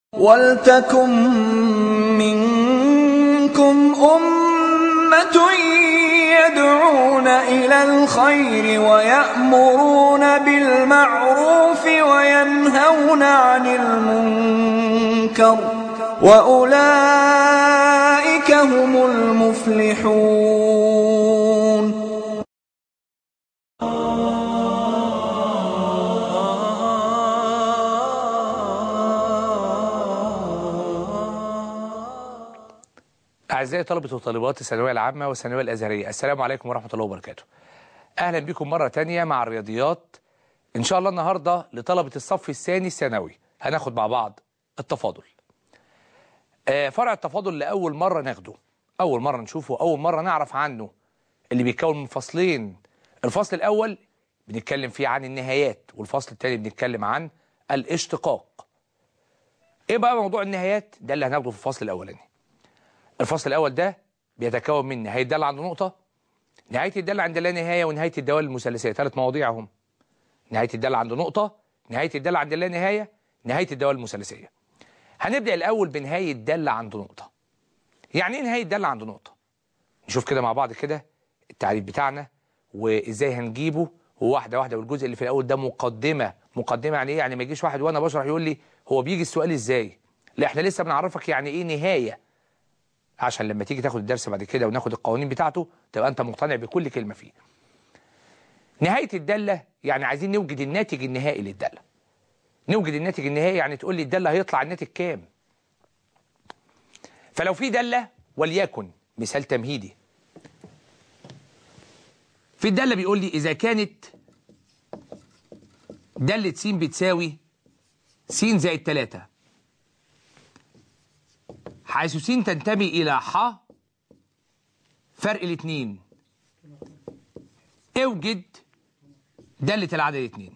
وَلْتَكُن مِّنكُمْ أُمَّةٌ يَدْعُونَ إِلَى الْخَيْرِ وَيَأْمُرُونَ بِالْمَعْرُوفِ وَيَنْهَوْنَ عَنِ الْمُنكَرِ ۚ وَأُولَٰئِكَ هُمُ الْمُفْلِحُونَ أعزائي طلبة وطالبات الثانوية العامة والثانوية الأزهرية السلام عليكم ورحمة الله وبركاته أهلا بكم مرة تانية مع الرياضيات إن شاء الله النهاردة لطلبة الصف الثاني الثانوي هناخد مع بعض التفاضل آه، فرع التفاضل لأول مرة ناخده أول مرة نشوفه أول مرة نعرف عنه اللي بيتكون من فصلين الفصل الأول بنتكلم فيه عن النهايات والفصل الثاني بنتكلم عن الاشتقاق ايه بقى موضوع النهايات ده اللي هناخده في الفصل الاولاني الفصل الاول ده بيتكون من نهايه الداله عند نقطه نهايه الداله عند لا نهايه ونهايه الدوال المثلثيه ثلاث مواضيع هم نهايه الداله عند نقطه نهايه الداله عند لا نهايه نهايه الدوال المثلثيه هنبدا الاول بنهايه الداله عند نقطه يعني ايه نهايه الداله عند نقطه نشوف كده مع بعض كده التعريف بتاعنا وازاي هنجيبه واحده واحده والجزء اللي في الاول ده مقدمه مقدمه يعني ايه يعني ما يجيش واحد وانا بشرح يقول لي هو بيجي السؤال ازاي لا احنا لسه بنعرفك يعني ايه نهايه عشان لما تيجي تاخد الدرس بعد كده وناخد القوانين بتاعته تبقى انت مقتنع بكل كلمه فيه نهايه الداله يعني عايزين نوجد الناتج النهائي للداله نوجد الناتج النهائي يعني تقول لي الداله هيطلع الناتج كام فلو في داله وليكن مثال تمهيدي في الداله بيقول لي اذا كانت داله س بتساوي س زائد 3 حيث س تنتمي إلى ح فرق الاثنين اوجد دالة العدد اثنين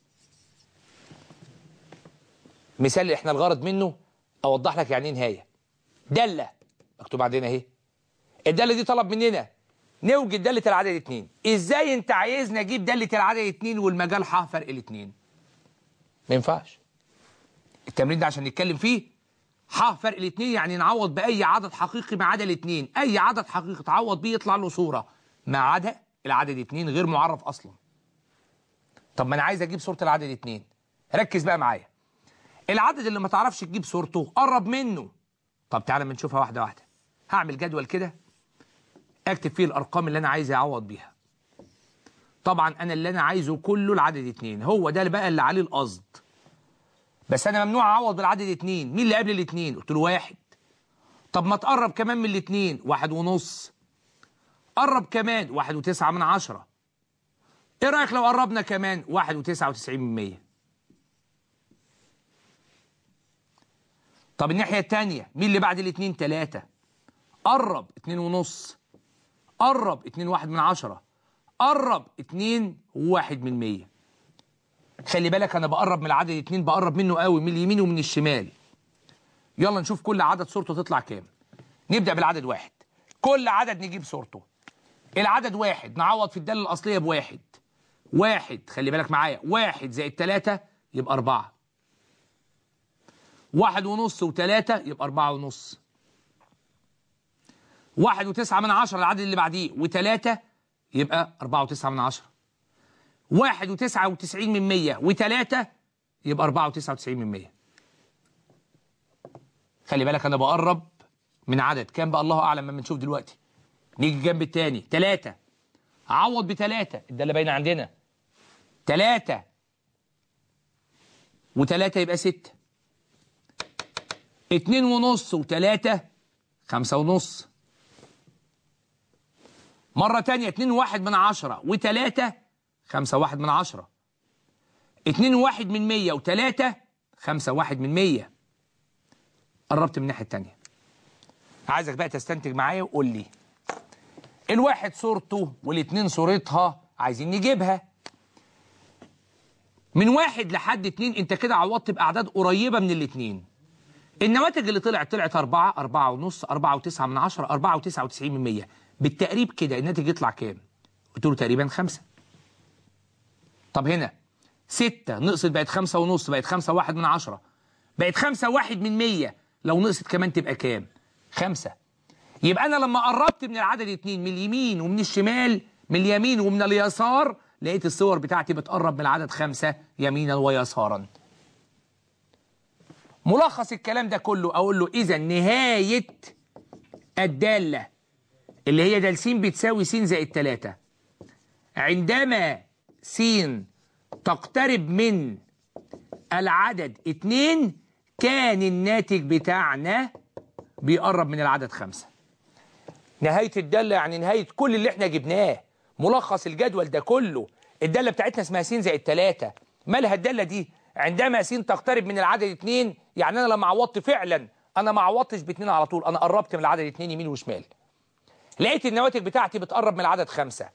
مثال احنا الغرض منه اوضح لك يعني ايه نهايه داله مكتوب عندنا اهي الداله دي طلب مننا نوجد داله العدد اثنين ازاي انت عايزني اجيب داله العدد اثنين والمجال ح فرق الاثنين ما ينفعش التمرين ده عشان نتكلم فيه ح فرق الاثنين يعني نعوض باي عدد حقيقي ما عدا الاثنين اي عدد حقيقي تعوض بيه يطلع له صوره ما عدا العدد اثنين غير معرف اصلا طب ما انا عايز اجيب صوره العدد اثنين ركز بقى معايا العدد اللي ما تعرفش تجيب صورته قرب منه طب تعالى ما نشوفها واحده واحده هعمل جدول كده اكتب فيه الارقام اللي انا عايز اعوض بيها طبعا انا اللي انا عايزه كله العدد اثنين هو ده بقى اللي عليه القصد بس انا ممنوع اعوض بالعدد اتنين مين اللي قبل الاتنين قلت له واحد طب ما تقرب كمان من الاتنين واحد ونص قرب كمان واحد وتسعة من عشرة ايه رأيك لو قربنا كمان واحد وتسعة وتسعين من مية طب الناحية التانية مين اللي بعد الاتنين تلاتة قرب اتنين ونص قرب اتنين واحد من عشرة قرب اتنين واحد من مية خلي بالك انا بقرب من العدد اتنين بقرب منه قوي من اليمين ومن الشمال يلا نشوف كل عدد صورته تطلع كام نبدأ بالعدد واحد كل عدد نجيب صورته العدد واحد نعوض في الدالة الأصلية بواحد واحد خلي بالك معايا واحد زائد تلاتة يبقى أربعة واحد ونص وتلاتة يبقى أربعة ونص واحد وتسعة من عشرة العدد اللي بعديه وتلاتة يبقى أربعة وتسعة من عشرة واحد وتسعة وتسعين من مية وتلاتة يبقى أربعة وتسعة وتسعين من مية خلي بالك أنا بقرب من عدد كام بقى الله أعلم ما نشوف دلوقتي نيجي جنب التاني تلاتة عوض بتلاتة الدالة باينة عندنا تلاتة وتلاتة يبقى ستة اتنين ونص وتلاتة خمسة ونص مرة تانية اتنين واحد من عشرة وتلاتة خمسة واحد من عشرة اتنين واحد من مية وتلاتة خمسة واحد من مية قربت من الناحية التانية عايزك بقى تستنتج معايا وقول لي الواحد صورته والاتنين صورتها عايزين نجيبها من واحد لحد اتنين انت كده عوضت بأعداد قريبة من الاتنين النواتج اللي طلعت طلعت أربعة أربعة ونص أربعة وتسعة من عشرة أربعة وتسعة وتسعين من مية بالتقريب كده الناتج يطلع كام قلت له تقريبا خمسة طب هنا ستة نقصت بقت خمسة ونص بقت خمسة واحد من عشرة بقت خمسة واحد من مية لو نقصت كمان تبقى كام خمسة يبقى أنا لما قربت من العدد اتنين من اليمين ومن الشمال من اليمين ومن اليسار لقيت الصور بتاعتي بتقرب من العدد خمسة يمينا ويسارا ملخص الكلام ده كله أقول له إذا نهاية الدالة اللي هي دال س بتساوي س زائد 3 عندما س تقترب من العدد 2 كان الناتج بتاعنا بيقرب من العدد 5 نهاية الدالة يعني نهاية كل اللي احنا جبناه ملخص الجدول ده كله الدالة بتاعتنا اسمها س زائد 3 مالها الدالة دي عندما س تقترب من العدد 2 يعني انا لما عوضت فعلا انا ما عوضتش باتنين على طول انا قربت من العدد 2 يمين وشمال لقيت النواتج بتاعتي بتقرب من العدد خمسة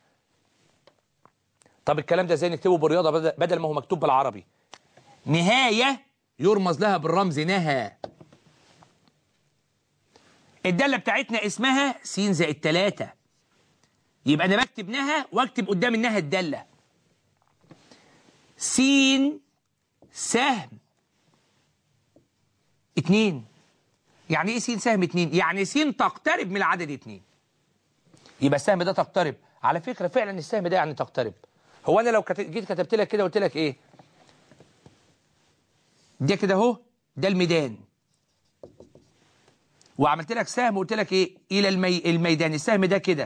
طب الكلام ده ازاي نكتبه بالرياضة بدل- بدل ما هو مكتوب بالعربي نهاية يرمز لها بالرمز نهى الدالة بتاعتنا اسمها س زائد 3 يبقى انا بكتب نهى واكتب قدام النهى الدالة س سهم اتنين يعني ايه س سهم اتنين يعني س تقترب من العدد اتنين يبقى السهم ده تقترب على فكرة فعلا السهم ده يعني تقترب هو انا لو كت- جيت كتبت لك كده قلت لك ايه ده كده اهو ده الميدان وعملت لك سهم وقلت لك ايه الى المي... الميدان السهم ده كده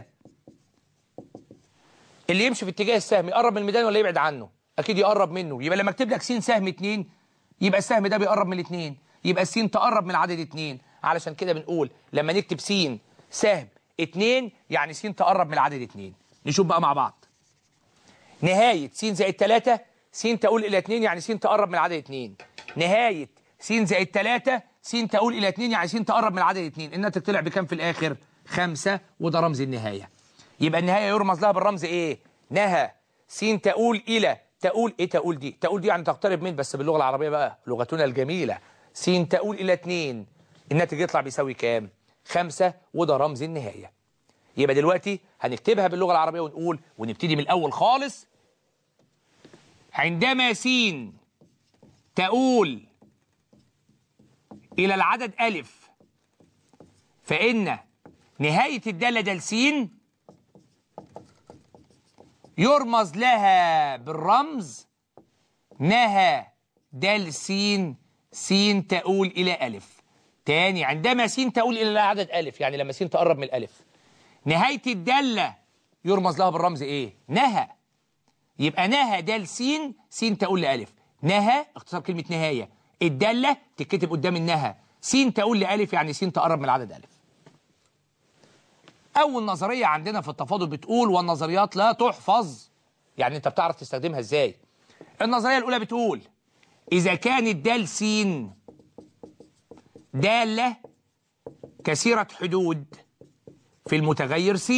اللي يمشي في اتجاه السهم يقرب من الميدان ولا يبعد عنه اكيد يقرب منه يبقى لما اكتب لك س سهم اتنين يبقى السهم ده بيقرب من الاتنين يبقى السين تقرب من العدد اتنين علشان كده بنقول لما نكتب س سهم اتنين يعني س تقرب من العدد اتنين نشوف بقى مع بعض نهاية س زائد 3 س تقول إلى 2 يعني س تقرب من العدد 2 نهاية س زائد 3 س تقول إلى 2 يعني س تقرب من العدد 2 الناتج طلع بكام في الآخر؟ 5 وده رمز النهاية يبقى النهاية يرمز لها بالرمز إيه؟ نهى س تقول إلى تقول إيه تقول دي؟ تقول دي يعني تقترب من بس باللغة العربية بقى لغتنا الجميلة س تقول إلى 2 الناتج يطلع بيساوي كام؟ 5 وده رمز النهاية يبقى دلوقتي هنكتبها باللغة العربية ونقول ونبتدي من الأول خالص عندما س تقول إلى العدد ألف فإن نهاية الدالة دال س يرمز لها بالرمز نهى دال س س تقول إلى ألف تاني عندما س تقول إلى العدد ألف يعني لما س تقرب من الألف نهاية الدالة يرمز لها بالرمز إيه؟ نهى يبقى نهى دال س س تقول لألف نهى اختصار كلمة نهاية الدالة تتكتب قدام النهى س تقول لألف يعني س تقرب من العدد ألف أول نظرية عندنا في التفاضل بتقول والنظريات لا تحفظ يعني أنت بتعرف تستخدمها إزاي النظرية الأولى بتقول إذا كانت دال س دالة كثيرة حدود في المتغير س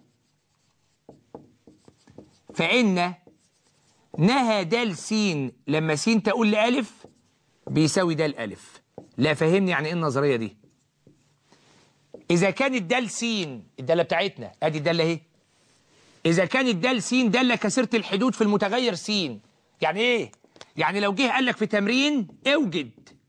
فإن نهى دال س لما س تقول لألف بيساوي دال ألف لا فهمني يعني إيه النظرية دي إذا كانت دال س الدالة بتاعتنا أدي الدالة أهي إذا كانت دال س دالة كثيرة الحدود في المتغير س يعني إيه؟ يعني لو جه قال لك في تمرين اوجد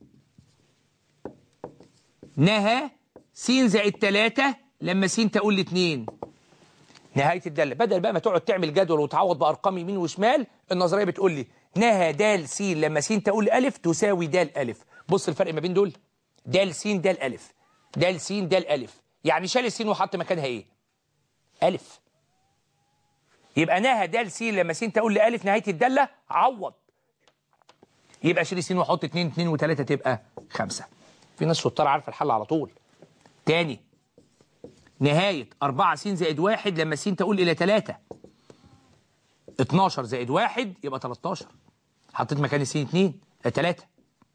نهى س زائد 3 لما س تقول لاتنين نهاية الدالة بدل بقى ما تقعد تعمل جدول وتعوض بأرقام يمين وشمال النظرية بتقول لي نهى دال س لما س تقول ألف تساوي دال ألف بص الفرق ما بين دول دال س دال ألف دال س دال ألف يعني شال السين وحط مكانها إيه ألف يبقى نهى دال س لما س تقول لألف نهاية الدالة عوض يبقى شيل السين وحط 2 2 و3 تبقى 5 في ناس شطار عارفه الحل على طول تاني نهاية 4 س زائد 1 لما س تقول إلى 3 12 زائد 1 يبقى 13 حطيت مكان الس 2 3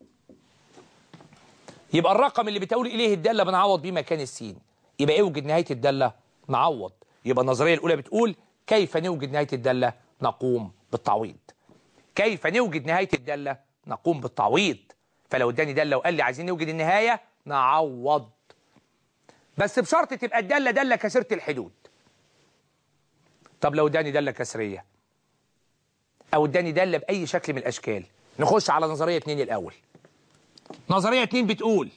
يبقى الرقم اللي بتقول إليه الدالة بنعوض بيه مكان السين يبقى اوجد نهاية الدالة نعوض يبقى النظرية الأولى بتقول كيف نوجد نهاية الدالة نقوم بالتعويض كيف نوجد نهاية الدالة نقوم بالتعويض فلو اداني دالة وقال لي عايزين نوجد النهاية نعوض بس بشرط تبقى الدالة دالة كسرة الحدود طب لو اداني دالة كسرية او اداني دالة بأي شكل من الأشكال نخش على نظرية اتنين الأول نظرية اتنين بتقول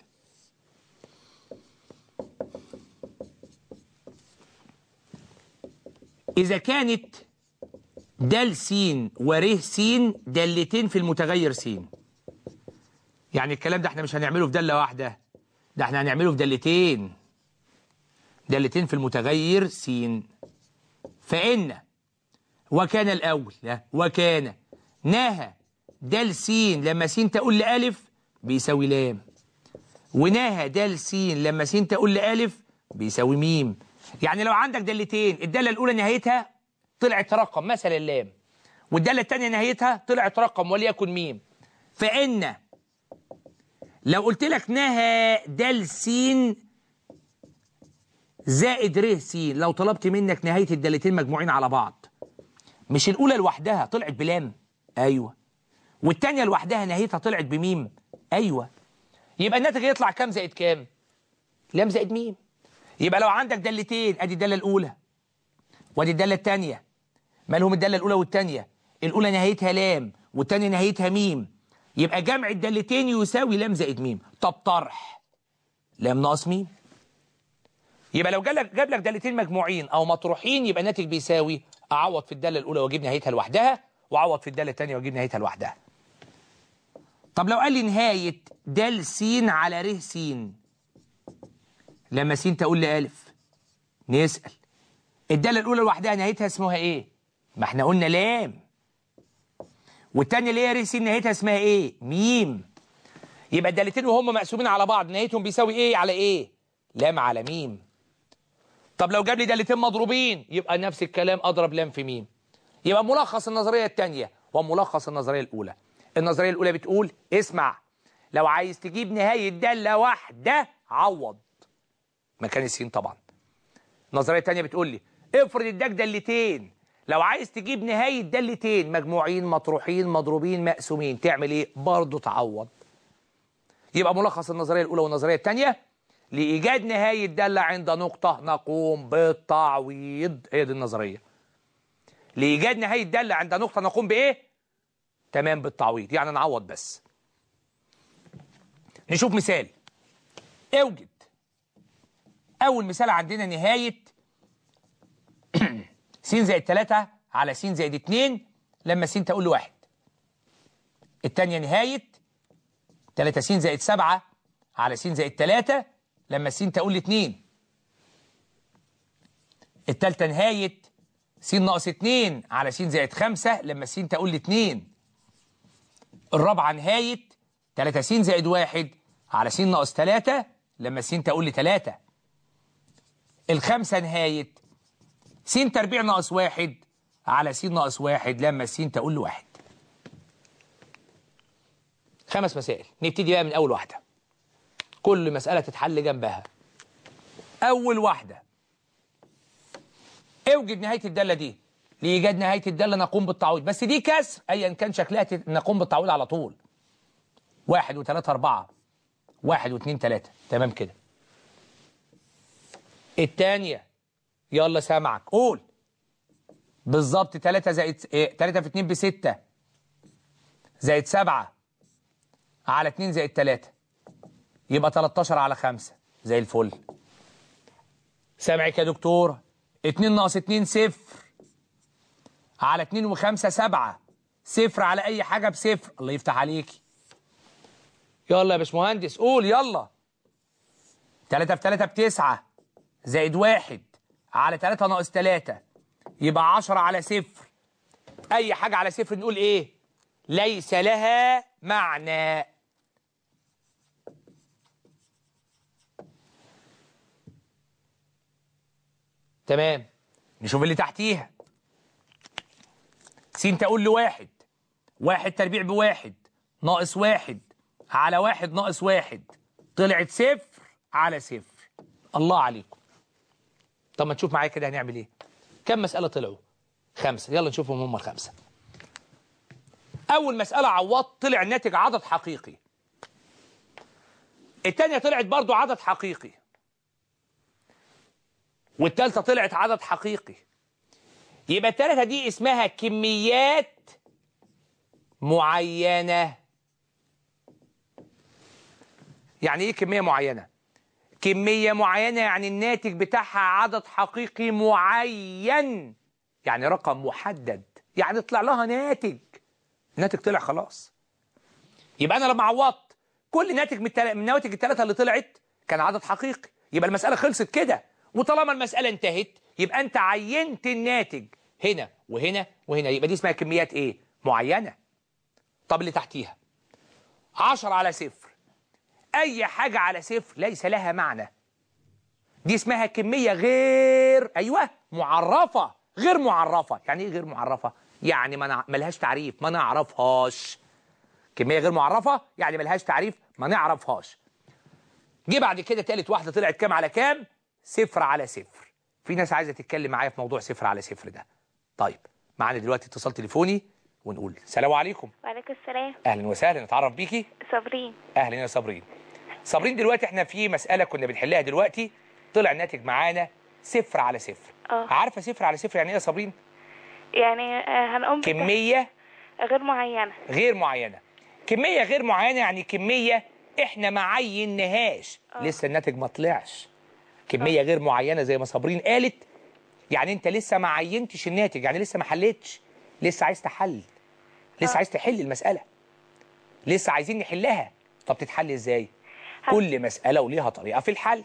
إذا كانت دال س وره س دالتين في المتغير س يعني الكلام ده احنا مش هنعمله في دالة واحدة ده احنا هنعمله في دالتين دالتين في المتغير س فإن وكان الأول لا وكان نهى دال س لما س تقول لألف بيساوي لام ونهى دال س لما س تقول لألف بيساوي ميم يعني لو عندك دالتين الدالة الأولى نهايتها طلعت رقم مثلا اللام والدالة الثانية نهايتها طلعت رقم وليكن ميم فإن لو قلت لك نهى دال س زائد ر س لو طلبت منك نهاية الدالتين مجموعين على بعض مش الأولى لوحدها طلعت بلام أيوة والتانية لوحدها نهايتها طلعت بميم أيوة يبقى الناتج يطلع كام زائد كام لام زائد ميم يبقى لو عندك دالتين ادي الدالة الأولى وادي الدالة الثانية مالهم الدالة الأولى والثانية الأولى نهايتها لام والثانية نهايتها ميم يبقى جمع الدالتين يساوي لام زائد ميم طب طرح لام ناقص ميم يبقى لو جاب جاب لك دالتين مجموعين او مطروحين يبقى الناتج بيساوي اعوض في الداله الاولى واجيب نهايتها لوحدها واعوض في الداله الثانيه واجيب نهايتها لوحدها طب لو قال لي نهايه دال س على ر س لما س تقول لي الف نسال الداله الاولى لوحدها نهايتها اسمها ايه ما احنا قلنا لام والثانيه اللي هي ر س نهايتها اسمها ايه ميم يبقى الدالتين وهم مقسومين على بعض نهايتهم بيساوي ايه على ايه لام على ميم طب لو جاب لي دالتين مضروبين يبقى نفس الكلام اضرب لام في ميم يبقى ملخص النظريه الثانيه وملخص النظريه الاولى النظريه الاولى بتقول اسمع لو عايز تجيب نهايه داله واحده عوض مكان السين طبعا النظريه الثانيه بتقول لي افرض اداك دالتين لو عايز تجيب نهايه دالتين مجموعين مطروحين مضروبين مقسومين تعمل ايه برضه تعوض يبقى ملخص النظريه الاولى والنظريه الثانيه لإيجاد نهاية دالة عند نقطة نقوم بالتعويض هي دي النظرية لإيجاد نهاية دالة عند نقطة نقوم بإيه؟ تمام بالتعويض يعني نعوض بس نشوف مثال اوجد أول مثال عندنا نهاية س زائد 3 على س زائد 2 لما س تقول لواحد الثانية نهاية 3 س زائد 7 على س زائد 3 لما س تقول لي 2 التالتة نهاية س ناقص 2 على س زائد 5 لما س تقول لي 2 الرابعة نهاية 3 س زائد 1 على س ناقص 3 لما س تقول لي 3 الخامسة نهاية س تربيع ناقص 1 على س ناقص 1 لما س تقول لي 1 خمس مسائل نبتدي بقى من أول واحدة كل مسألة تتحل جنبها أول واحدة اوجد نهاية الدالة دي لإيجاد نهاية الدالة نقوم بالتعويض بس دي كسر أيا كان شكلها تت- نقوم بالتعويض على طول واحد وثلاثة أربعة واحد واثنين ثلاثة تمام كده الثانية يلا سامعك قول بالظبط 3 زائد إيه 3 في 2 بستة زائد 7 على 2 زائد 3 يبقى 13 على 5 زي الفل سامعك يا دكتور 2 ناقص 2 صفر على 2 و5 7 صفر على اي حاجه بصفر الله يفتح عليكي يلا يا باشمهندس قول يلا 3 في 3 بتسعة زائد واحد على 3 ناقص 3 يبقى 10 على صفر اي حاجه على صفر نقول ايه ليس لها معنى تمام نشوف اللي تحتيها س تقول لواحد واحد تربيع بواحد ناقص واحد على واحد ناقص واحد طلعت صفر على صفر الله عليكم طب ما تشوف معايا كده هنعمل ايه كم مسألة طلعوا خمسة يلا نشوفهم هم الخمسة أول مسألة عوضت طلع الناتج عدد حقيقي التانية طلعت برضو عدد حقيقي والتالتة طلعت عدد حقيقي يبقى التالتة دي اسمها كميات معينة يعني ايه كميه معينه كميه معينه يعني الناتج بتاعها عدد حقيقي معين يعني رقم محدد يعني طلع لها ناتج الناتج طلع خلاص يبقى انا لما عوضت كل ناتج من, التل... من النواتج الثلاثه اللي طلعت كان عدد حقيقي يبقى المساله خلصت كده وطالما المساله انتهت يبقى انت عينت الناتج هنا وهنا وهنا يبقى دي اسمها كميات ايه معينه طب اللي تحتيها 10 على صفر اي حاجه على صفر ليس لها معنى دي اسمها كميه غير ايوه معرفه غير معرفه يعني ايه غير معرفه يعني ما نع... ملهاش تعريف ما نعرفهاش كميه غير معرفه يعني ملهاش تعريف ما نعرفهاش جه بعد كده تالت واحده طلعت كام على كام صفر على صفر في ناس عايزه تتكلم معايا في موضوع صفر على صفر ده طيب معانا دلوقتي اتصال تليفوني ونقول السلام عليكم وعليكم السلام اهلا وسهلا نتعرف بيكي صابرين اهلا يا صابرين صابرين دلوقتي احنا في مساله كنا بنحلها دلوقتي طلع الناتج معانا صفر على صفر اه عارفه صفر على صفر يعني ايه يا صابرين يعني آه، هنقوم بت- كميه غير معينة غير معينه كميه غير معينه يعني كميه احنا ما عيناهاش آه. لسه الناتج ما طلعش كميه غير معينه زي ما صابرين قالت يعني انت لسه ما عينتش الناتج يعني لسه ما حلتش لسه عايز تحل لسه آه. عايز تحل المساله لسه عايزين نحلها طب تتحل ازاي ه- كل مساله وليها طريقه في الحل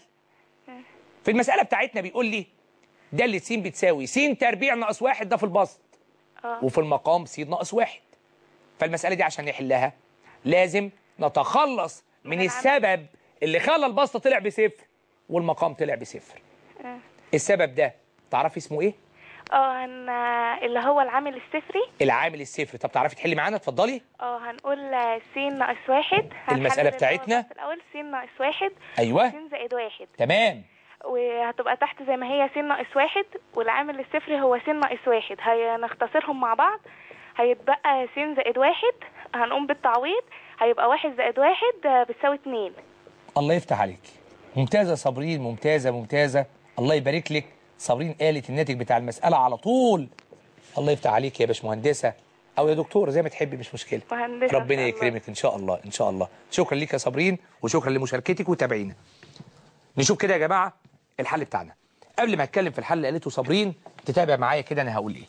في المساله بتاعتنا بيقول لي دالة س بتساوي س تربيع ناقص واحد ده في البسط اه وفي المقام س ناقص واحد فالمسألة دي عشان نحلها لازم نتخلص من من العمل. السبب اللي خلى البسط طلع بصفر والمقام طلع بصفر آه. السبب ده تعرفي اسمه ايه؟ اه هن آه، اللي هو العامل الصفري العامل الصفر طب تعرفي تحلي معانا اتفضلي اه هنقول آه، س ناقص واحد هنحلل المسألة الأول بتاعتنا؟ بس الأول س ناقص واحد ايوه س زائد واحد تمام وهتبقى تحت زي ما هي س ناقص واحد والعامل الصفري هو س ناقص واحد هنختصرهم مع بعض هيتبقى س زائد واحد هنقوم بالتعويض هيبقى واحد زائد واحد آه، بتساوي اتنين الله يفتح عليك ممتازة صابرين ممتازة ممتازة الله يبارك لك صابرين قالت الناتج بتاع المسألة على طول الله يفتح عليك يا باشمهندسة أو يا دكتور زي ما تحبي مش مشكلة مهندسة إن ربنا شاء الله. يكرمك إن شاء الله إن شاء الله شكرا ليك يا صابرين وشكرا لمشاركتك وتابعينا نشوف كده يا جماعة الحل بتاعنا قبل ما اتكلم في الحل اللي قالته صابرين تتابع معايا كده انا هقول ايه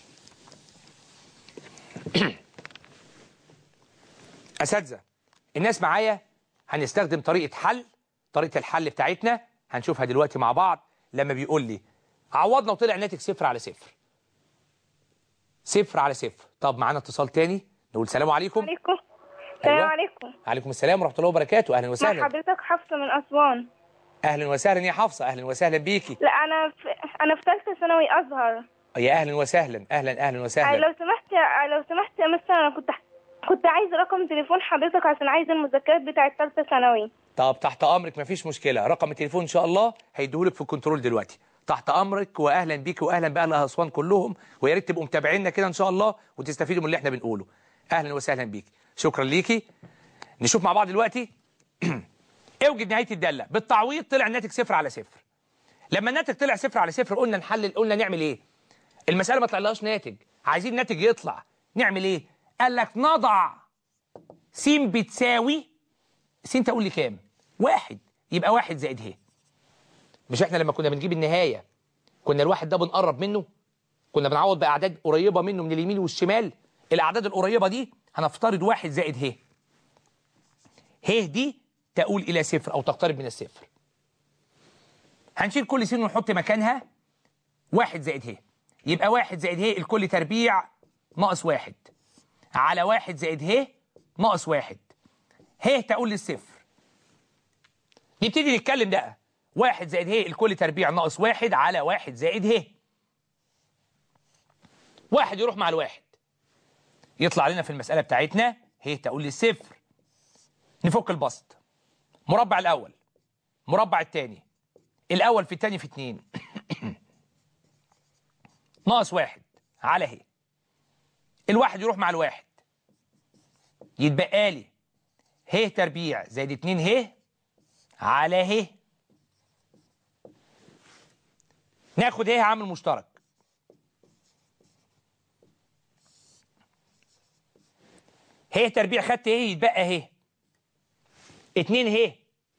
اساتذه الناس معايا هنستخدم طريقه حل طريقه الحل بتاعتنا هنشوفها دلوقتي مع بعض لما بيقول لي عوضنا وطلع ناتج صفر على صفر صفر على صفر طب معانا اتصال تاني نقول سلام عليكم عليكم السلام أيوة. عليكم عليكم السلام ورحمه الله وبركاته اهلا مع وسهلا حضرتك حفصة من أسوان اهلا وسهلا يا حفصه اهلا وسهلا بيكي لا أنا في أنا في ثالثة ثانوي أزهر يا اهلا وسهلا اهلا اهلا آه، وسهلا لو سمحت يا- لو سمحت يا مستر أنا كنت كنت عايز رقم تليفون حضرتك عشان عايز المذكرات بتاعة ثالثة ثانوي طب تحت امرك مفيش مشكله رقم التليفون ان شاء الله هيديهولك في الكنترول دلوقتي تحت امرك واهلا بيك واهلا باهل اسوان كلهم ويا ريت تبقوا متابعينا كده ان شاء الله وتستفيدوا من اللي احنا بنقوله اهلا وسهلا بيك شكرا ليكي نشوف مع بعض دلوقتي اوجد نهايه الداله بالتعويض طلع الناتج صفر على صفر لما الناتج طلع صفر على صفر قلنا نحلل قلنا نعمل ايه المساله ما طلعلهاش ناتج عايزين ناتج يطلع نعمل ايه قال لك نضع س بتساوي س انت قول لي كام واحد يبقى واحد زائد ه مش احنا لما كنا بنجيب النهايه كنا الواحد ده بنقرب منه كنا بنعوض باعداد قريبه منه من اليمين والشمال الاعداد القريبه دي هنفترض واحد زائد ه ه دي تؤول الى صفر او تقترب من الصفر هنشيل كل س ونحط مكانها واحد زائد ه يبقى واحد زائد ه الكل تربيع ناقص واحد على واحد زائد ه ناقص واحد ه تقول للصفر نبتدي نتكلم بقى واحد زائد ه الكل تربيع ناقص واحد على واحد زائد ه واحد يروح مع الواحد يطلع لنا في المسألة بتاعتنا ه تقول للصفر نفك البسط مربع الأول مربع الثاني الأول في الثاني في اتنين ناقص واحد على ه الواحد يروح مع الواحد يتبقى لي ه تربيع زائد 2 ه على ه ناخد ه عامل مشترك ه تربيع خدت ه يتبقى ه 2 ه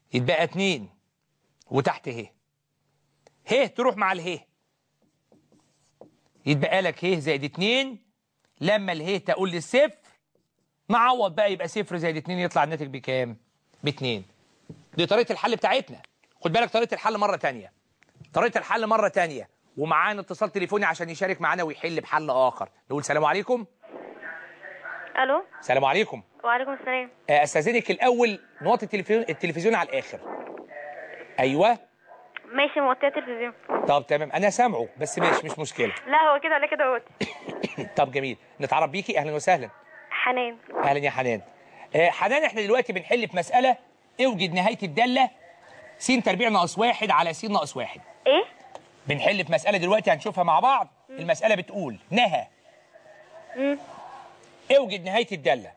يتبقى اتنين وتحت ه ه تروح مع اله يتبقى لك ه زائد اتنين لما اله تقول للصفر نعوض بقى يبقى صفر زائد اتنين يطلع الناتج بكام؟ باتنين دي طريقة الحل بتاعتنا خد بالك طريقة الحل مرة تانية طريقة الحل مرة تانية ومعانا اتصال تليفوني عشان يشارك معانا ويحل بحل آخر نقول سلام عليكم الو سلام عليكم وعليكم السلام آه، استاذنك الاول نوطي التلفزيون التلفزيون على الاخر ايوه ماشي موطيه التلفزيون طب تمام انا سامعه بس ماشي مش مشكله لا هو كده ولا كده هو طب جميل نتعرف بيكي اهلا وسهلا حنان اهلا يا حنان آه، حنان احنا دلوقتي بنحل في مساله اوجد نهايه الداله س تربيع ناقص واحد على س ناقص واحد ايه بنحل في مساله دلوقتي هنشوفها مع بعض المساله بتقول نهى مم. اوجد نهايه الداله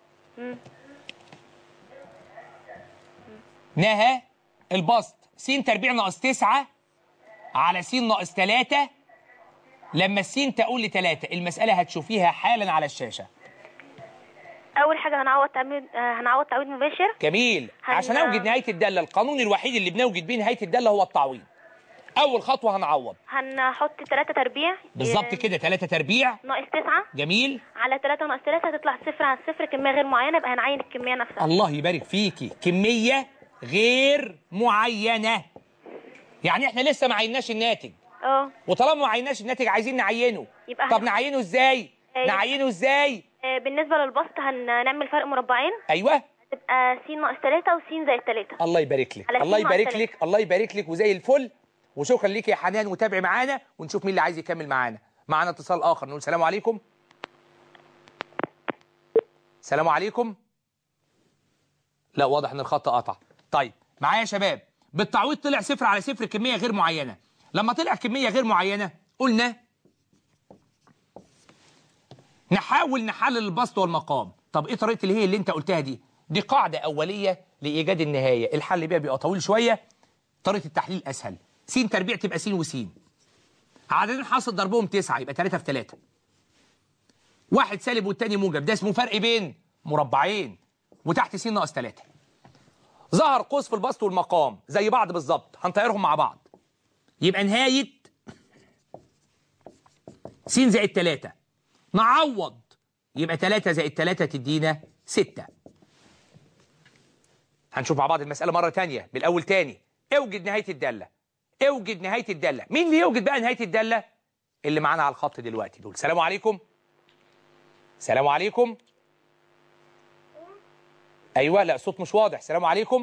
نهى البسط س تربيع ناقص تسعة على س ناقص تلاتة لما السين تقول لتلاتة المسألة هتشوفيها حالا على الشاشة اول حاجه هنعوض تعويض آه، هنعوض تعويض مباشر جميل هن- عشان اوجد نهاية الدالة القانون الوحيد اللي بنوجد بيه نهاية الدالة هو التعويض أول خطوة هنعوض هنحط 3 تربيع بالظبط آه، كده تلاتة تربيع ناقص 9 جميل على 3 ناقص 3 هتطلع صفر على صفر كميه غير معينه يبقى هنعين الكميه نفسها الله يبارك فيكي كمية غير معينة يعني احنا لسه ما عيناش الناتج اه وطالما ما عيناش الناتج عايزين نعينه يبقى طب هن- نعينه ازاي أيوة. نعينه ازاي آه، بالنسبه للبسط هنعمل فرق مربعين ايوه تبقى س ناقص 3 وس زائد 3 الله يبارك لك على الله سين مع يبارك السلامة. لك الله يبارك لك وزي الفل وشكرا ليك يا حنان وتابعي معانا ونشوف مين اللي عايز يكمل معانا معانا اتصال اخر نقول سلام عليكم سلام عليكم لا واضح ان الخط قطع طيب معايا يا شباب بالتعويض طلع صفر على صفر كميه غير معينه لما طلع كميه غير معينه قلنا نحاول نحلل البسط والمقام طب ايه طريقه اللي هي اللي انت قلتها دي دي قاعده اوليه لايجاد النهايه الحل بيها بيبقى طويل شويه طريقه التحليل اسهل س تربيع تبقى س وس عددين حاصل ضربهم تسعة يبقى 3 في 3 واحد سالب والتاني موجب ده اسمه فرق بين مربعين وتحت س ناقص 3 ظهر قوس في البسط والمقام زي بعض بالظبط هنطيرهم مع بعض يبقى نهايه س زائد 3 نعوض يبقى 3 زائد 3 تدينا 6 هنشوف مع بعض المسألة مرة تانية بالأول تاني اوجد نهاية الدالة اوجد نهاية الدالة مين اللي يوجد بقى نهاية الدالة اللي معانا على الخط دلوقتي دول سلام عليكم سلام عليكم أيوة لا صوت مش واضح سلام عليكم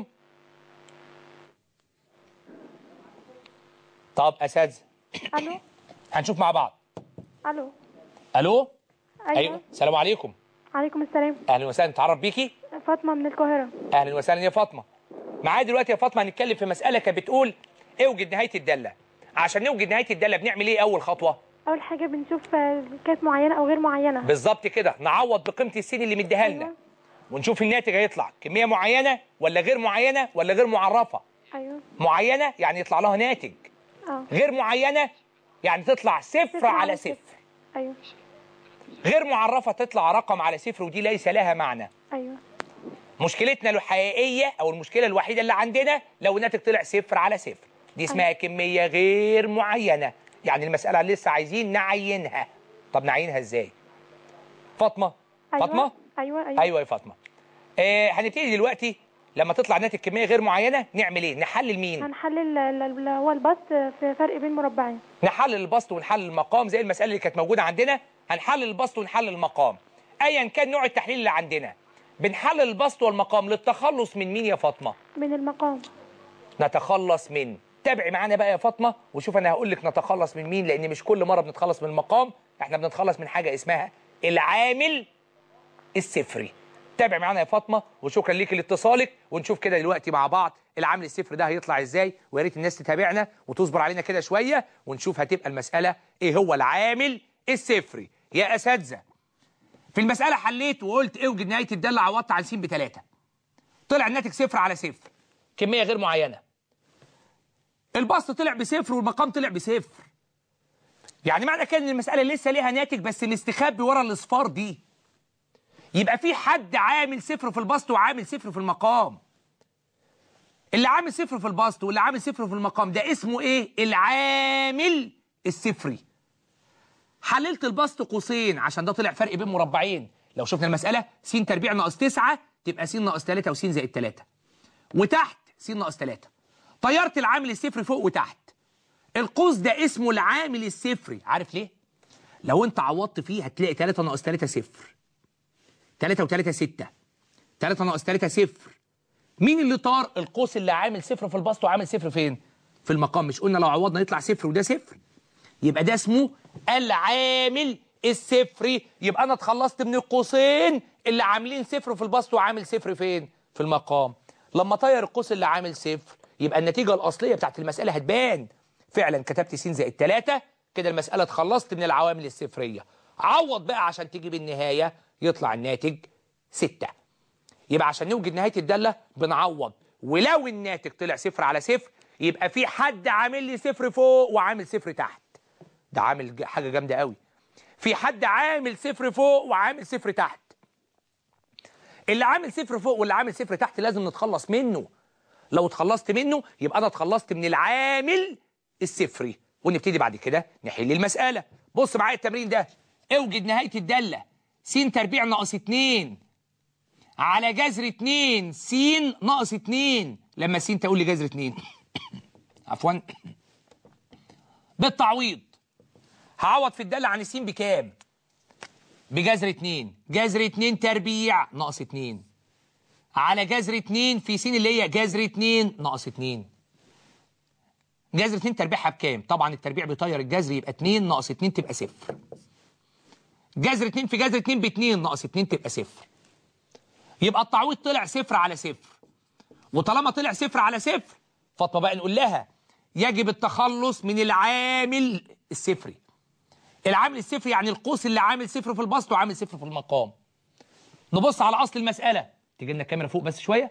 طب أساتذة الو هنشوف مع بعض الو ألو أيوة سلام عليكم عليكم السلام أهلا وسهلا نتعرف بيكي فاطمه من القاهره اهلا وسهلا يا فاطمه معايا دلوقتي يا فاطمه هنتكلم في مساله كانت بتقول اوجد نهايه الداله عشان نوجد نهايه الداله بنعمل ايه اول خطوه اول حاجه بنشوف آه، كانت معينه او غير معينه بالظبط كده نعوض بقيمه السين اللي مديها لنا أيوة. ونشوف الناتج هيطلع كميه معينه ولا غير معينه ولا غير معرفه ايوه معينه يعني يطلع لها ناتج اه غير معينه يعني تطلع صفر صفر على على صفر ايوه غير معرفه تطلع رقم على صفر ودي ليس لها معنى ايوه مشكلتنا الحقيقية أو المشكلة الوحيدة اللي عندنا لو الناتج طلع صفر على صفر دي اسمها كمية غير معينة يعني المسألة لسه عايزين نعينها طب نعينها ازاي فاطمة ايوه فاطمة ايوه ايوه أيوة يا فاطمة آه هنبتدي دلوقتي لما تطلع ناتج كمية غير معينة نعمل ايه نحلل مين هنحلل ال- ال- اللي هو البسط في فرق بين مربعين نحلل البسط ونحلل المقام زي المسألة اللي كانت موجودة عندنا هنحلل البسط ونحلل المقام ايا كان نوع التحليل اللي عندنا بنحلل البسط والمقام للتخلص من مين يا فاطمة من المقام نتخلص من تابعي معانا بقى يا فاطمه وشوف انا هقول لك نتخلص من مين لان مش كل مره بنتخلص من المقام احنا بنتخلص من حاجه اسمها العامل الصفري تابع معانا يا فاطمه وشكرا ليكي لاتصالك ونشوف كده دلوقتي مع بعض العامل الصفري ده هيطلع ازاي ويا ريت الناس تتابعنا وتصبر علينا كده شويه ونشوف هتبقى المساله ايه هو العامل الصفري يا اساتذه في المساله حليت وقلت اوجد نهايه الداله عوضت عن س بثلاثه طلع الناتج صفر على صفر كميه غير معينه البسط طلع بصفر والمقام طلع بصفر يعني معنى كده ان المساله لسه ليها ناتج بس مستخبي ورا الاصفار دي يبقى في حد عامل صفر في البسط وعامل صفر في المقام اللي عامل صفر في البسط واللي عامل صفر في المقام ده اسمه ايه العامل الصفري حللت البسط قوسين عشان ده طلع فرق بين مربعين لو شفنا المسألة س تربيع ناقص 9 تبقى س ناقص 3 وس زائد 3 وتحت س ناقص 3 طيرت العامل الصفري فوق وتحت القوس ده اسمه العامل الصفري عارف ليه؟ لو انت عوضت فيه هتلاقي 3 ناقص 3 صفر 3 و3 6 3 ناقص 3 صفر مين اللي طار القوس اللي عامل صفر في البسط وعامل صفر فين في المقام مش قلنا لو عوضنا يطلع صفر وده صفر يبقى ده اسمه العامل الصفري يبقى انا اتخلصت من القوسين اللي عاملين صفر في البسط وعامل صفر فين في المقام لما طير القوس اللي عامل صفر يبقى النتيجة الأصلية بتاعت المسألة هتبان فعلا كتبت س زائد 3 كده المسألة اتخلصت من العوامل الصفرية عوض بقى عشان تجيب النهاية يطلع الناتج 6 يبقى عشان نوجد نهاية الدالة بنعوض ولو الناتج طلع صفر على صفر يبقى في حد عامل لي صفر فوق وعامل صفر تحت ده عامل ج- حاجة جامدة قوي في حد عامل صفر فوق وعامل صفر تحت اللي عامل صفر فوق واللي عامل صفر تحت لازم نتخلص منه لو اتخلصت منه يبقى انا اتخلصت من العامل الصفري ونبتدي بعد كده نحل المسألة بص معايا التمرين ده اوجد نهاية الدالة س تربيع ناقص 2 على جذر 2 س ناقص 2 لما س تقول لي جذر 2 عفوا بالتعويض هعوض في الدالة عن السين بكام بجذر 2 جذر 2 تربيع ناقص 2 على جذر 2 في س اللي هي جذر 2 ناقص 2 جذر 2 تربيعها بكام طبعا التربيع بيطير الجذر يبقى 2 ناقص 2 تبقى صفر جذر 2 في جذر 2 ب 2 ناقص 2 تبقى صفر يبقى التعويض طلع صفر على صفر وطالما طلع صفر على صفر فاطمه بقى نقول لها يجب التخلص من العامل الصفري العامل الصفري يعني القوس اللي عامل صفر في البسط وعامل صفر في المقام نبص على اصل المساله تيجي لنا الكاميرا فوق بس شويه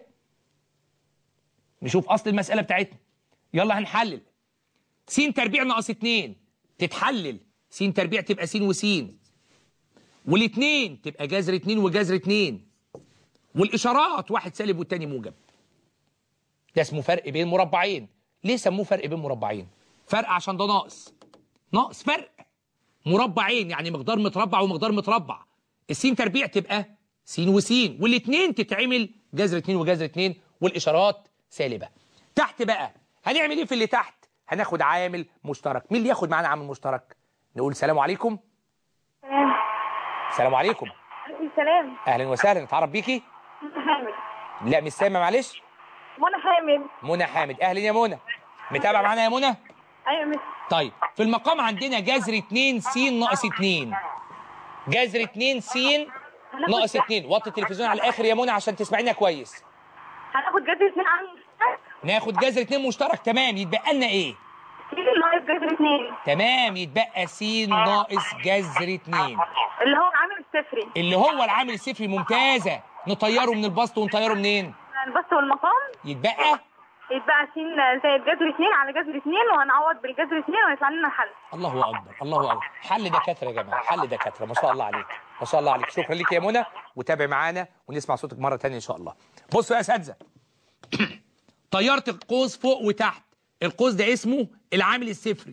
نشوف اصل المساله بتاعتنا يلا هنحلل س تربيع ناقص 2 تتحلل س تربيع تبقى س وس والاثنين تبقى جذر 2 وجذر 2 والاشارات واحد سالب والتاني موجب ده اسمه فرق بين مربعين ليه سموه فرق بين مربعين فرق عشان ده ناقص ناقص فرق مربعين يعني مقدار متربع ومقدار متربع السين تربيع تبقى س وس والاثنين تتعمل جذر 2 وجذر 2 والاشارات سالبه تحت بقى هنعمل ايه في اللي تحت هناخد عامل مشترك مين اللي ياخد معانا عامل مشترك نقول سلام عليكم سلام سلام عليكم سلام اهلا وسهلا اتعرف بيكي حامد لا مش سامع معلش منى حامد منى حامد اهلا يا منى متابع معانا يا منى ايوه مس طيب في المقام عندنا جذر 2 س ناقص 2 جذر 2 س ناقص 2 وطي التلفزيون على الاخر يا منى عشان تسمعينا كويس هناخد جذر اثنين عن ناخد جذر 2 مشترك تمام يتبقى لنا ايه سين ناقص جذر اثنين تمام يتبقى س ناقص جذر 2 اللي هو العامل الصفري اللي هو العامل الصفري ممتازه نطيره من البسط ونطيره منين البسط والمقام يتبقى يتبقى سين زائد جذر اثنين على جذر اثنين وهنعوض بالجذر اثنين ويطلع لنا الحل الله اكبر الله اكبر حل دكاتره يا جماعه حل دكاتره ما شاء الله عليك ما شاء الله عليك شكرا ليك يا منى وتابع معانا ونسمع صوتك مره ثانيه ان شاء الله بصوا يا اساتذه طيرت القوس فوق وتحت القوس ده اسمه العامل الصفري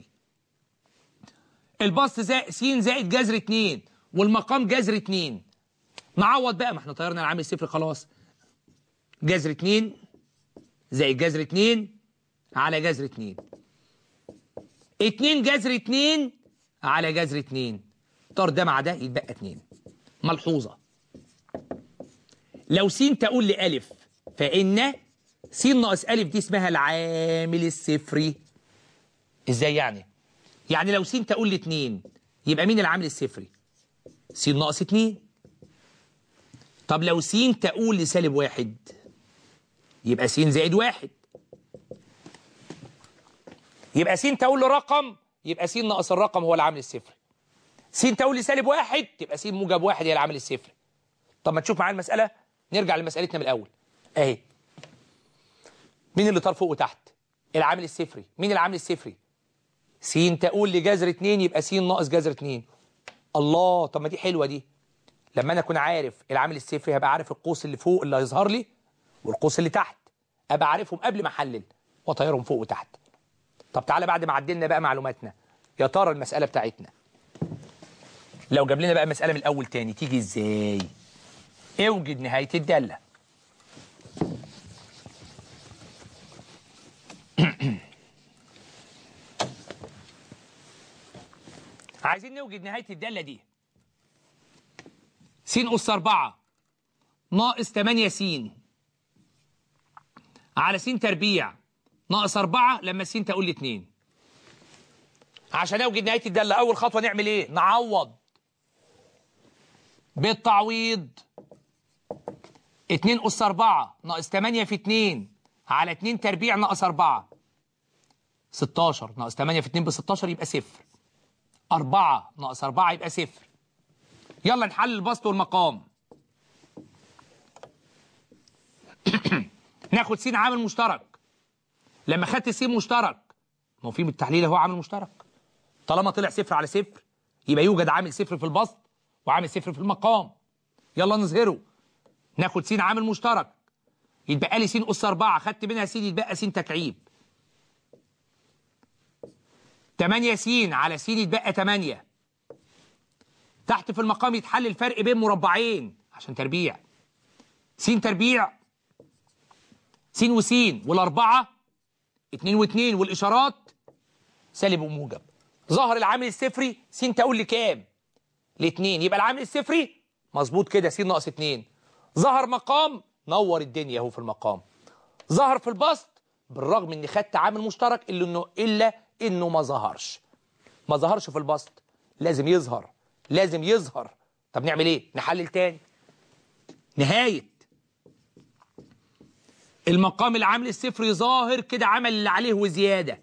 البسط زائد س زائد جذر 2 والمقام جذر 2 نعوض بقى ما احنا طيرنا العامل الصفري خلاص جذر 2 زائد جذر 2 على جذر 2 2 جذر 2 على جذر 2 طار ده مع ده يتبقى 2 ملحوظة لو س تقول لألف فإن س ناقص ألف دي اسمها العامل الصفري إزاي يعني؟ يعني لو س تقول لاتنين يبقى مين العامل الصفري؟ س ناقص 2 طب لو س تقول لسالب واحد يبقى س زائد واحد يبقى س تقول له رقم يبقى س ناقص الرقم هو العامل الصفري س تقول لي سالب واحد تبقى س موجب واحد هي العامل الصفري طب ما تشوف معايا المسألة نرجع لمسألتنا من الأول أهي مين اللي طار فوق وتحت العامل الصفري مين العامل الصفري س تقول لجذر 2 يبقى س ناقص جذر 2 الله طب ما دي حلوة دي لما أنا أكون عارف العامل الصفري هبقى عارف القوس اللي فوق اللي هيظهر لي والقوس اللي تحت ابقى عارفهم قبل ما احلل واطيرهم فوق وتحت طب تعالى بعد ما عدلنا بقى معلوماتنا يا ترى المساله بتاعتنا لو جاب لنا بقى مساله من الاول تاني تيجي ازاي اوجد نهايه الداله عايزين نوجد نهايه الداله دي س أس 4 ناقص 8 س على س تربيع ناقص 4 لما س تقول لي 2 عشان اوجد نهايه الداله اول خطوه نعمل ايه نعوض بالتعويض 2 أس 4 ناقص 8 في 2 على 2 تربيع ناقص 4 16 ناقص 8 في 2 ب 16 يبقى صفر 4 ناقص 4 يبقى صفر يلا نحل البسط والمقام ناخد س عامل مشترك لما خدت س مشترك ما هو في بالتحليل هو عامل مشترك طالما طلع صفر على صفر يبقى يوجد عامل صفر في البسط وعامل صفر في المقام يلا نظهره ناخد س عامل مشترك يتبقى لي س أس 4 خدت منها س يتبقى س تكعيب 8 س على س يتبقى 8 تحت في المقام يتحل الفرق بين مربعين عشان تربيع س تربيع س وس والأربعة اتنين واتنين والإشارات سالب وموجب ظهر العامل الصفري س تقول لي كام؟ لاتنين يبقى العامل الصفري مظبوط كده س ناقص اتنين ظهر مقام نور الدنيا اهو في المقام ظهر في البسط بالرغم اني خدت عامل مشترك الا انه الا انه ما ظهرش ما ظهرش في البسط لازم يظهر لازم يظهر طب نعمل ايه نحلل تاني نهايه المقام العامل الصفري ظاهر كده عمل اللي عليه وزياده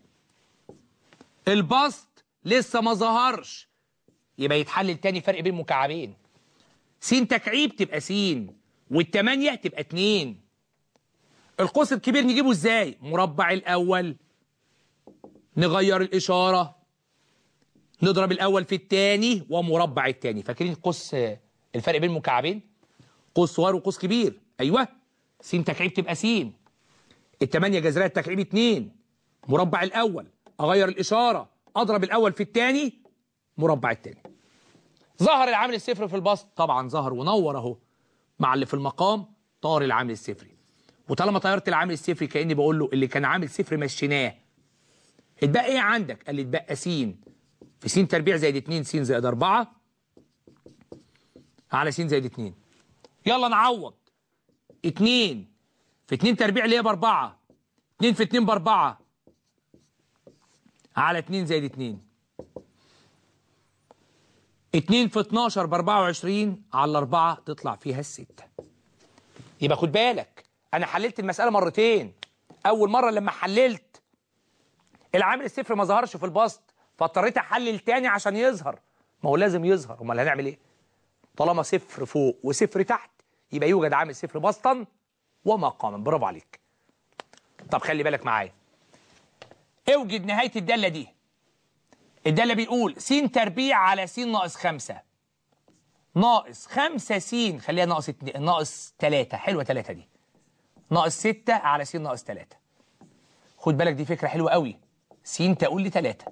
البسط لسه ما ظهرش يبقى يتحلل تاني فرق بين مكعبين س تكعيب تبقى س والتمانية تبقى اتنين القوس الكبير نجيبه ازاي مربع الاول نغير الاشاره نضرب الاول في الثاني ومربع الثاني فاكرين قوس الفرق بين مكعبين قوس صغير وقوس كبير ايوه س تكعيب تبقى س الثمانية جذرية التكعيب 2 مربع الاول اغير الاشاره اضرب الاول في الثاني مربع الثاني ظهر العامل الصفر في البسط طبعا ظهر ونور اهو مع اللي في المقام طار العامل الصفري وطالما طيرت العامل الصفري كاني بقول له اللي كان عامل صفر مشيناه اتبقى ايه عندك قال لي اتبقى س في س تربيع زائد 2 س زائد 4 على س زائد 2 يلا نعوض 2 في 2 تربيع اللي هي ب 4 2 في 2 ب 4 على 2 زائد 2 2 في 12 ب 24 على 4 تطلع فيها الستة يبقى خد بالك انا حللت المسألة مرتين اول مرة لما حللت العامل الصفر ما ظهرش في البسط فاضطريت احلل تاني عشان يظهر ما هو لازم يظهر امال هنعمل ايه طالما صفر فوق وصفر تحت يبقى يوجد عامل صفر بسطا ومقاما برافو عليك طب خلي بالك معايا اوجد نهاية الدالة دي الدالة بيقول س تربيع على س ناقص خمسة ناقص خمسة س خليها ناقص اتنين ناقص تلاتة حلوة تلاتة دي ناقص ستة على س ناقص تلاتة خد بالك دي فكرة حلوة قوي س تقول لي تلاتة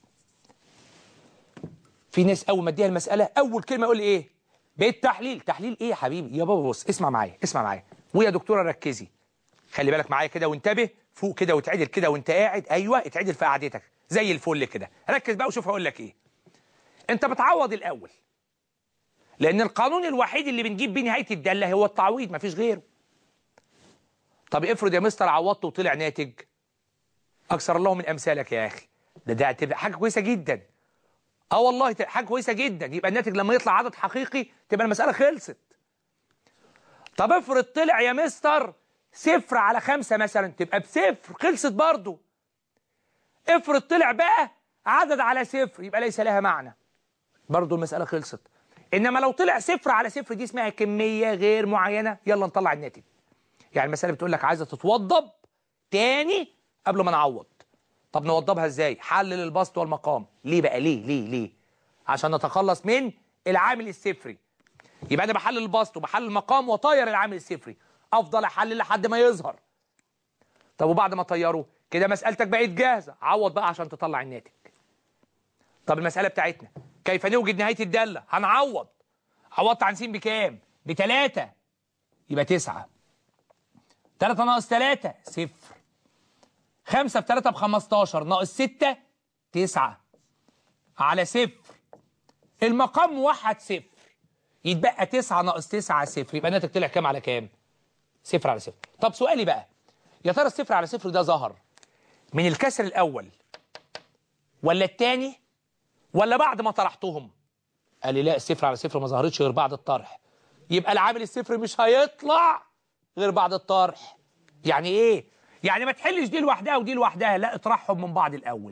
في ناس اول ما اديها المسألة اول كلمة يقول لي ايه بالتحليل تحليل ايه يا حبيبي يا بابا بص اسمع معايا اسمع معايا ويا دكتورة ركزي خلي بالك معايا كده وانتبه فوق كده وتعدل كده وانت قاعد ايوه اتعدل في قعدتك زي الفل كده ركز بقى وشوف هقول لك ايه انت بتعوض الاول لان القانون الوحيد اللي بنجيب بيه نهايه الداله هو التعويض مفيش غيره طب افرض يا مستر عوضت وطلع ناتج اكثر الله من امثالك يا اخي ده ده هتبقى حاجه كويسه جدا اه والله تبقى حاجه كويسه جدا يبقى الناتج لما يطلع عدد حقيقي تبقى المساله خلصت طب افرض طلع يا مستر صفر على خمسة مثلا تبقى بصفر خلصت برضه افرض طلع بقى عدد على صفر يبقى ليس لها معنى برضه المسألة خلصت إنما لو طلع صفر على صفر دي اسمها كمية غير معينة يلا نطلع الناتج يعني المسألة بتقول لك عايزة تتوضب تاني قبل ما نعوض طب نوضبها ازاي حلل البسط والمقام ليه بقى ليه ليه ليه عشان نتخلص من العامل الصفري يبقى انا بحلل البسط وبحلل المقام وطاير العامل الصفري افضل احلل لحد ما يظهر طب وبعد ما طيره كده مسألتك بقت جاهزة عوض بقى عشان تطلع الناتج طب المسألة بتاعتنا كيف نوجد نهاية الدالة هنعوض عوضت عن س بكام بتلاتة يبقى تسعة تلاتة ناقص تلاتة صفر خمسة في تلاتة بخمستاشر ناقص ستة تسعة على صفر المقام موحد صفر يتبقى تسعة ناقص تسعة صفر يبقى الناتج طلع كام على كام صفر على صفر طب سؤالي بقى يا ترى الصفر على صفر ده ظهر من الكسر الأول ولا الثاني ولا بعد ما طرحتهم قال لي لا الصفر على صفر ما ظهرتش غير بعد الطرح يبقى العامل الصفر مش هيطلع غير بعد الطرح يعني ايه يعني ما تحلش دي لوحدها ودي لوحدها لا اطرحهم من بعض الاول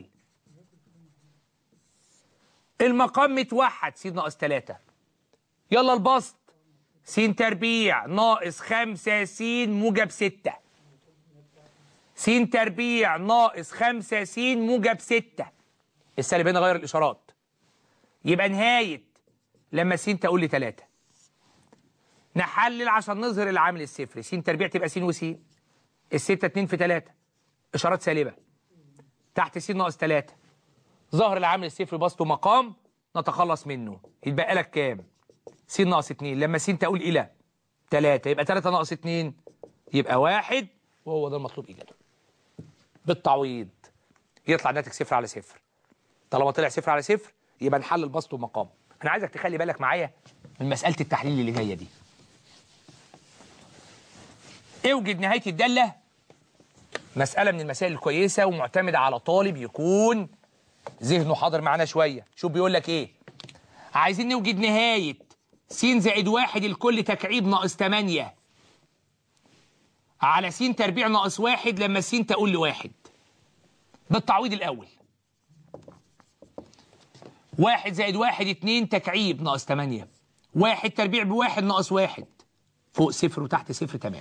المقام متوحد س ناقص 3 يلا البسط س تربيع ناقص 5 س موجب 6 س تربيع ناقص 5 س موجب 6 السالب هنا غير الاشارات يبقى نهايه لما س تقول لي 3 نحلل عشان نظهر العامل الصفري س تربيع تبقى س وس الستة 2 في 3 اشارات سالبه تحت س ناقص 3 ظهر العامل الصفري بسطه مقام نتخلص منه يتبقى لك كام س ناقص 2 لما س تقول الى 3 يبقى 3 ناقص 2 يبقى واحد وهو ده المطلوب ايجاده بالتعويض يطلع الناتج صفر على صفر طالما طلع صفر على صفر يبقى نحلل بسط ومقام انا عايزك تخلي بالك معايا من مساله التحليل اللي جايه دي اوجد نهايه الداله مساله من المسائل الكويسه ومعتمده على طالب يكون ذهنه حاضر معانا شويه شوف بيقول لك ايه عايزين نوجد نهايه س زائد واحد الكل تكعيب ناقص 8 على س تربيع ناقص واحد لما س تقول لواحد بالتعويض الأول واحد زائد واحد اتنين تكعيب ناقص تمانية واحد تربيع بواحد ناقص واحد فوق صفر وتحت صفر تمام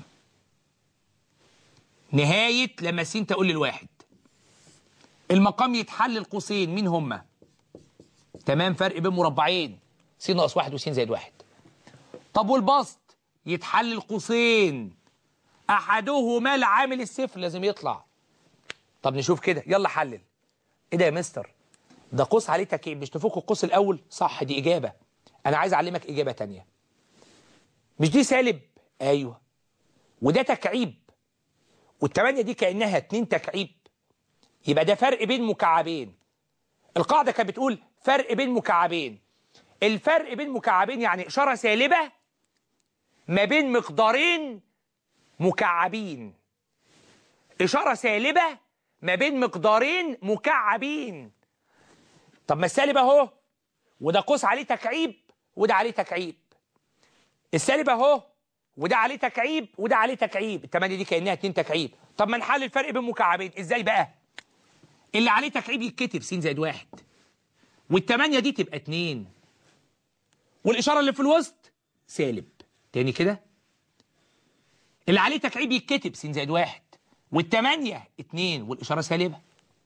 نهاية لما س تقول للواحد المقام يتحل القوسين مين هما تمام فرق بين مربعين س ناقص واحد وس زائد واحد طب والبسط يتحل القوسين احدهما العامل الصفر لازم يطلع طب نشوف كده يلا حلل ايه ده يا مستر ده قوس عليه تكعيب مش تفك القوس الاول صح دي اجابه انا عايز اعلمك اجابه تانية مش دي سالب ايوه وده تكعيب والتمانية دي كانها اتنين تكعيب يبقى ده فرق بين مكعبين القاعده كانت بتقول فرق بين مكعبين الفرق بين مكعبين يعني اشاره سالبه ما بين مقدارين مكعبين إشارة سالبة ما بين مقدارين مكعبين طب ما السالب اهو وده قوس عليه تكعيب وده عليه تكعيب السالب اهو وده عليه تكعيب وده عليه تكعيب التمانية دي كأنها اتنين تكعيب طب ما نحل الفرق بين مكعبين ازاي بقى اللي عليه تكعيب يتكتب س زائد واحد والتمانية دي تبقى اتنين والإشارة اللي في الوسط سالب تاني كده اللي عليه تكعيب يتكتب س زائد واحد والتمانية اتنين والإشارة سالبة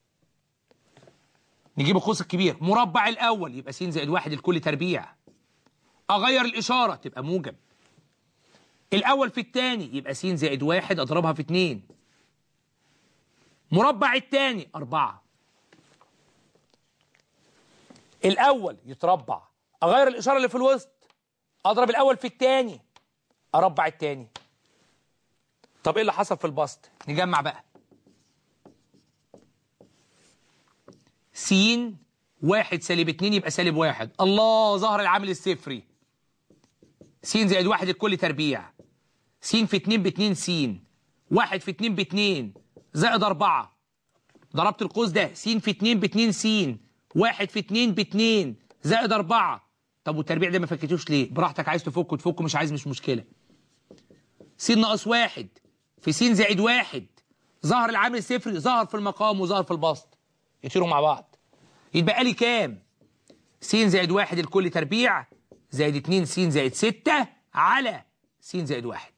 نجيب القوس الكبير مربع الأول يبقى س زائد واحد الكل تربيع أغير الإشارة تبقى موجب الأول في التاني يبقى س زائد واحد أضربها في اتنين مربع التاني أربعة الأول يتربع أغير الإشارة اللي في الوسط أضرب الأول في التاني أربع التاني طب ايه اللي حصل في البسط نجمع بقى س واحد سالب اتنين يبقى سالب واحد الله ظهر العامل الصفري س زائد واحد الكل تربيع س في اتنين باتنين س واحد في اتنين باتنين زائد اربعة ضربت القوس ده س في اتنين باتنين س واحد في اتنين باتنين زائد اربعة طب والتربيع ده ما فكتوش ليه براحتك عايز تفكه تفكه مش عايز مش مشكلة س ناقص واحد في س زائد واحد ظهر العامل الصفري ظهر في المقام وظهر في البسط يطيروا مع بعض يتبقى لي كام س زائد واحد الكل تربيع زائد اتنين س زائد ستة على س زائد واحد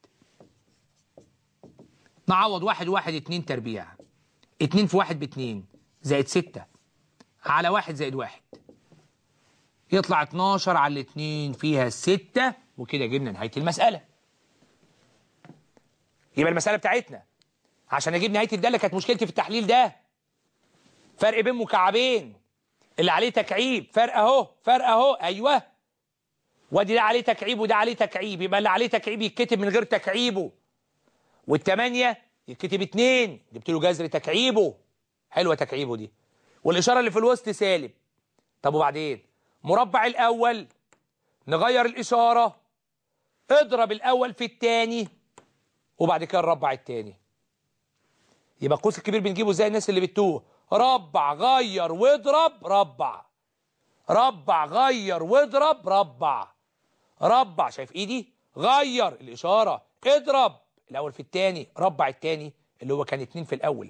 نعوض واحد واحد اتنين تربيع اتنين في واحد باتنين زائد ستة على واحد زائد واحد يطلع 12 على الاتنين فيها الستة وكده جبنا نهاية المسألة يبقى المسألة بتاعتنا عشان اجيب نهايه الداله كانت مشكلتي في التحليل ده فرق بين مكعبين اللي عليه تكعيب فرق اهو فرق اهو ايوه وادي ده عليه تكعيب وده عليه تكعيب يبقى اللي عليه تكعيب يتكتب من غير تكعيبه والثمانيه يتكتب اتنين جبت له جذر تكعيبه حلوه تكعيبه دي والاشاره اللي في الوسط سالب طب وبعدين مربع الاول نغير الاشاره اضرب الاول في الثاني وبعد كده نربع الثاني يبقى القوس الكبير بنجيبه زي الناس اللي بتوه ربع غير واضرب ربع ربع غير واضرب ربع ربع شايف ايدي غير الاشاره اضرب الاول في الثاني ربع الثاني اللي هو كان اتنين في الاول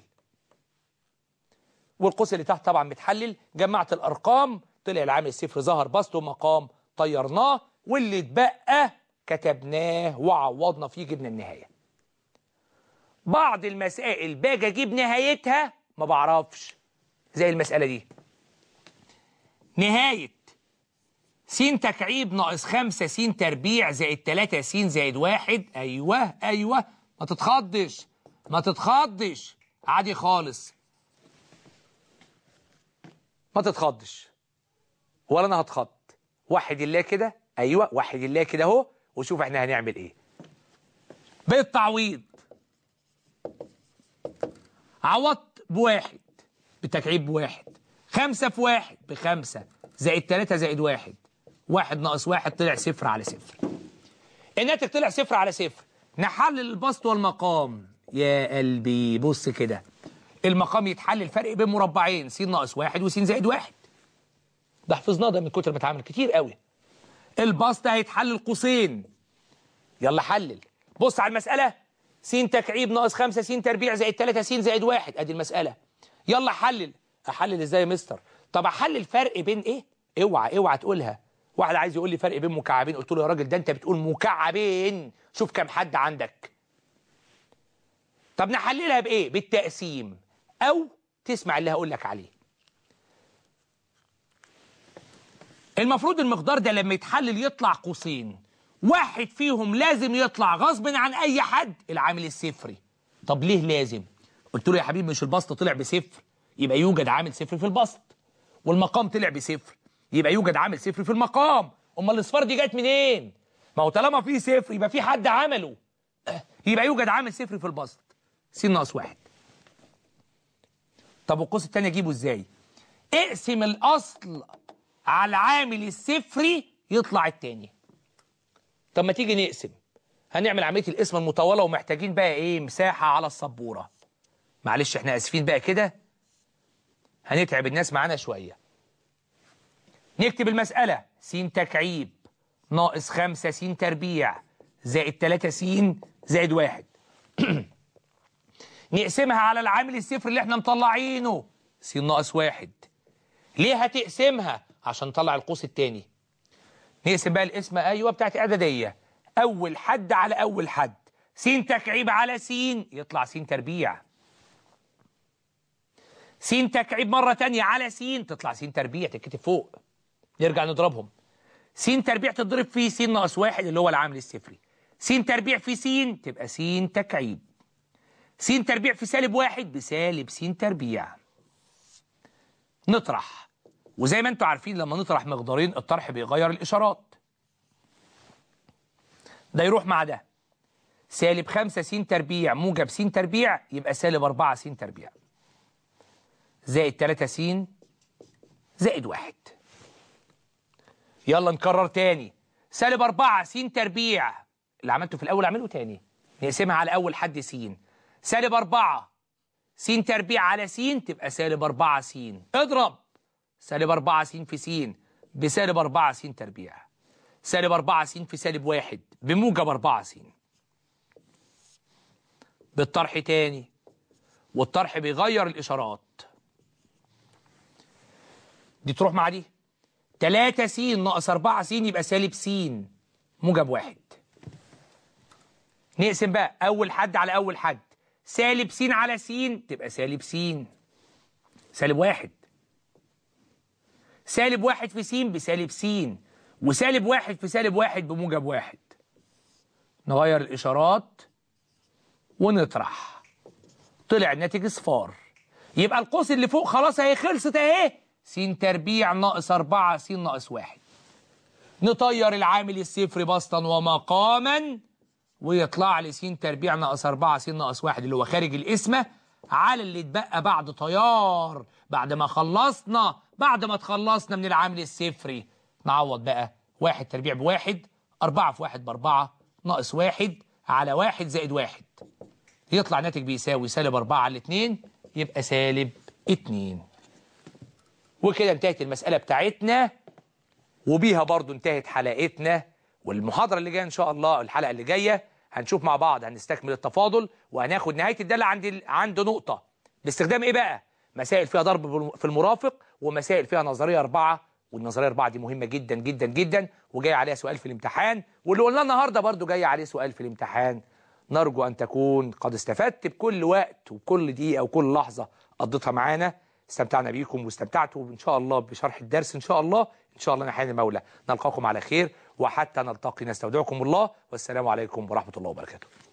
والقوس اللي تحت طبعا متحلل جمعت الارقام طلع العامل الصفر ظهر بسط ومقام طيرناه واللي اتبقى كتبناه وعوضنا فيه جبنا النهايه بعض المسائل باجي اجيب نهايتها ما بعرفش زي المساله دي نهايه س تكعيب ناقص 5 س تربيع زائد 3 س زائد 1 ايوه ايوه ما تتخضش ما تتخضش عادي خالص ما تتخضش ولا انا هتخض وحد الله كده ايوه وحد الله كده اهو وشوف احنا هنعمل ايه بالتعويض عوضت بواحد بالتكعيب بواحد خمسة في واحد بخمسة زائد تلاتة زائد واحد واحد ناقص واحد طلع صفر على صفر الناتج طلع صفر على صفر نحلل البسط والمقام يا قلبي بص كده المقام يتحلل الفرق بين مربعين س ناقص واحد وس زائد واحد ده حفظناه ده من كتر ما اتعمل كتير قوي البسط هيتحلل قوسين يلا حلل بص على المسألة س تكعيب ناقص 5 س تربيع زائد 3 س زائد 1 ادي المسألة يلا حلل احلل ازاي يا مستر طب احلل الفرق بين ايه اوعى اوعى تقولها واحد عايز يقول لي فرق بين مكعبين قلت له يا راجل ده انت بتقول مكعبين شوف كام حد عندك طب نحللها بايه بالتقسيم او تسمع اللي هقول لك عليه المفروض المقدار ده لما يتحلل يطلع قوسين واحد فيهم لازم يطلع غصب عن اي حد العامل الصفري طب ليه لازم قلت له يا حبيبي مش البسط طلع بصفر يبقى يوجد عامل صفر في البسط والمقام طلع بصفر يبقى يوجد عامل صفر في المقام امال الاصفار دي جت منين ما هو طالما في صفر يبقى في حد عمله يبقى يوجد عامل صفر في البسط س ناقص واحد طب والقوس التاني اجيبه ازاي اقسم الاصل على العامل الصفري يطلع التاني طب ما تيجي نقسم هنعمل عمليه القسمه المطوله ومحتاجين بقى ايه مساحه على السبوره معلش احنا اسفين بقى كده هنتعب الناس معانا شويه نكتب المساله س تكعيب ناقص 5 س تربيع زائد 3 س زائد 1 نقسمها على العامل الصفر اللي احنا مطلعينه س ناقص 1 ليه هتقسمها عشان نطلع القوس الثاني نقسم بقى القسمه ايوه بتاعت اعداديه اول حد على اول حد س تكعيب على س يطلع س تربيع س تكعيب مره تانية على س تطلع س تربيع تتكتب فوق نرجع نضربهم س تربيع تضرب في س ناقص واحد اللي هو العامل الصفري س تربيع في س تبقى س تكعيب س تربيع في سالب واحد بسالب س تربيع نطرح وزي ما انتم عارفين لما نطرح مقدارين الطرح بيغير الاشارات ده يروح مع ده سالب 5 س تربيع موجب س تربيع يبقى سالب 4 س تربيع زائد 3 س زائد 1 يلا نكرر تاني سالب 4 س تربيع اللي عملته في الاول اعمله تاني نقسمها على اول حد س سالب 4 س تربيع على س تبقى سالب 4 س اضرب سالب 4 س في س بسالب 4 س تربيع سالب 4 س في سالب 1 بموجب 4 س بالطرح تاني والطرح بيغير الإشارات دي تروح مع دي 3 س ناقص 4 س يبقى سالب س موجب واحد نقسم بقى أول حد على أول حد سالب س على س تبقى سالب س سالب واحد سالب واحد في س بسالب س وسالب واحد في سالب واحد بموجب واحد نغير الإشارات ونطرح طلع الناتج اصفار يبقى القوس اللي فوق خلاص اهي خلصت اهي س تربيع ناقص 4 س ناقص 1 نطير العامل الصفر بسطا ومقاما ويطلع لي س تربيع ناقص 4 س ناقص 1 اللي هو خارج القسمه على اللي اتبقى بعد طيار بعد ما خلصنا بعد ما تخلصنا من العامل الصفري نعوض بقى 1 تربيع بواحد 4 في 1 بأربعة ناقص 1 على 1 زائد 1 يطلع ناتج بيساوي سالب 4 على 2 يبقى سالب 2 وكده انتهت المسألة بتاعتنا وبيها برضو انتهت حلقتنا والمحاضرة اللي جاية إن شاء الله الحلقة اللي جاية هنشوف مع بعض هنستكمل التفاضل وهناخد نهاية الدالة عند ال- عند نقطة باستخدام إيه بقى؟ مسائل فيها ضرب بالم- في المرافق ومسائل فيها نظرية أربعة والنظرية أربعة دي مهمة جدا جدا جدا وجاي عليها سؤال في الامتحان واللي قلنا النهاردة برضو جاي عليه سؤال في الامتحان نرجو أن تكون قد استفدت بكل وقت وكل دقيقة وكل لحظة قضيتها معانا استمتعنا بيكم واستمتعتوا إن شاء الله بشرح الدرس إن شاء الله إن شاء الله نحن المولى نلقاكم على خير وحتى نلتقي نستودعكم الله والسلام عليكم ورحمة الله وبركاته